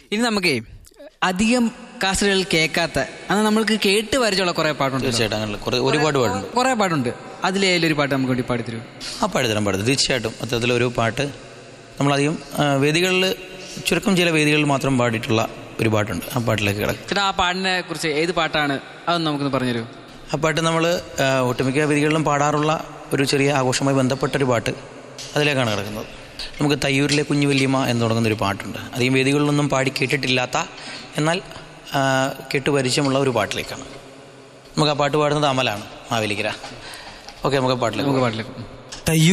ഇനി നമുക്കേ അധികം കാസറ്റുകൾ കേൾക്കാത്ത അത് നമ്മൾക്ക് കേട്ട് പരിചയമുള്ള കുറെ പാട്ടുണ്ട് തീർച്ചയായിട്ടും അങ്ങനെ കുറേ ഒരുപാട് പാടുണ്ട് കുറെ പാട്ടുണ്ട് അതിലേലും ഒരു പാട്ട് നമുക്ക് വേണ്ടി പാടിത്തരൂ ആ പാടിത്തരാൻ പാടും തീർച്ചയായിട്ടും അത്തരത്തിലൊരു പാട്ട് നമ്മളധികം ആ, വേദികളിൽ ചുരുക്കം ചില വേദികളിൽ മാത്രം പാടിയിട്ടുള്ള ഒരു പാട്ടുണ്ട് ആ പാട്ടിലേക്ക് കിടക്കും ചേട്ടാ ആ പാട്ടിനെ കുറിച്ച് ഏത് പാട്ടാണ് അതൊന്ന് നമുക്കൊന്ന് പറഞ്ഞുതരൂ ആ പാട്ട് നമ്മൾ ഒട്ടുമിക്ക വേദികളിലും പാടാറുള്ള ഒരു ചെറിയ ആഘോഷവുമായി ബന്ധപ്പെട്ടൊരു പാട്ട് അതിലേക്കാണ് കിടക്കുന്നത് നമുക്ക് തയ്യൂരിലെ കുഞ്ഞു വല്യമ്മ എന്ന് തുടങ്ങുന്ന ഒരു പാട്ടുണ്ട് അധികം വേദികളിലൊന്നും പാടി കേട്ടിട്ടില്ലാത്ത എന്നാൽ ആ, കേട്ടു പരിചയമുള്ള ഒരു പാട്ടിലേക്കാണ് നമുക്ക് ആ പാട്ട് പാടുന്നത് അമലാണ് മാവേലിക്കര ഓക്കെ നമുക്ക് ആ പാട്ടിലേക്ക് നമുക്ക് പോകാം. പാട്ടിലേക്ക് തയ്യൂ